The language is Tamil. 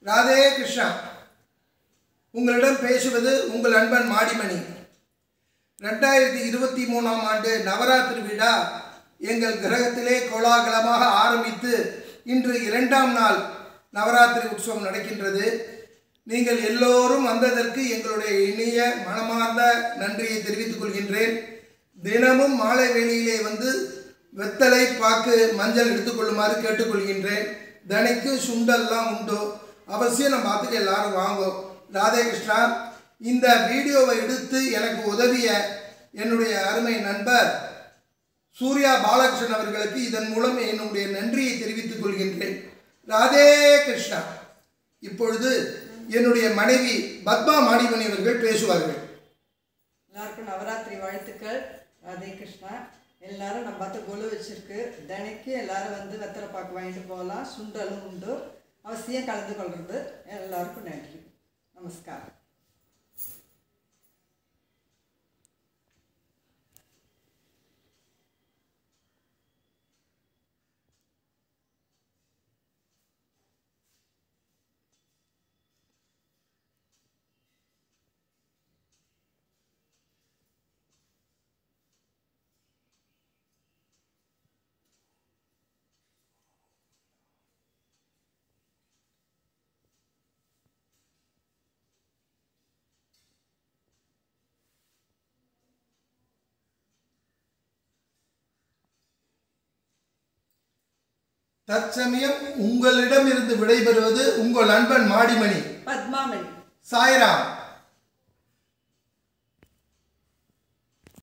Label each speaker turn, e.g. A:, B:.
A: ராதே கிருஷ்ணா உங்களிடம் பேசுவது உங்கள் அன்பன் மாடிமணி ரெண்டாயிரத்தி இருபத்தி மூணாம் ஆண்டு நவராத்திரி விழா எங்கள் கிரகத்திலே கோலாகலமாக ஆரம்பித்து இன்று இரண்டாம் நாள் நவராத்திரி உற்சவம் நடக்கின்றது நீங்கள் எல்லோரும் வந்ததற்கு எங்களுடைய இனிய மனமார்ந்த நன்றியை தெரிவித்துக் கொள்கின்றேன் தினமும் மாலை வேளையிலே வந்து வெத்தலை பாக்கு மஞ்சள் எடுத்துக்கொள்ளுமாறு கேட்டுக்கொள்கின்றேன் தனிக்கு சுண்டல்லாம் உண்டு அவசியம் நம்ம பார்த்துக்கு எல்லாரும் வாங்கோ ராதே கிருஷ்ணா இந்த வீடியோவை எடுத்து எனக்கு உதவிய என்னுடைய அருமை நண்பர் சூர்யா பாலகிருஷ்ணன் அவர்களுக்கு இதன் மூலம் என்னுடைய நன்றியை தெரிவித்துக் கொள்கின்றேன் ராதே கிருஷ்ணா இப்பொழுது என்னுடைய மனைவி பத்மா மாடிமணி அவர்கள் பேசுவார்கள்
B: எல்லாருக்கும் நவராத்திரி வாழ்த்துக்கள் ராதே கிருஷ்ணா எல்லாரும் நம்ம பார்த்து கொலு வச்சிருக்கு தினைக்கு எல்லாரும் வந்து வெத்தலை பாக்கு வாங்கிட்டு போகலாம் சுண்டலும் உண்டு அவசியம் கலந்து கொள்வது எல்லாருக்கும் நன்றி நமஸ்காரம்
A: தற்சமயம் உங்களிடமிருந்து விடைபெறுவது உங்கள் அன்பன் மாடிமணி
B: பத்மாமணி
A: சாய்ராம்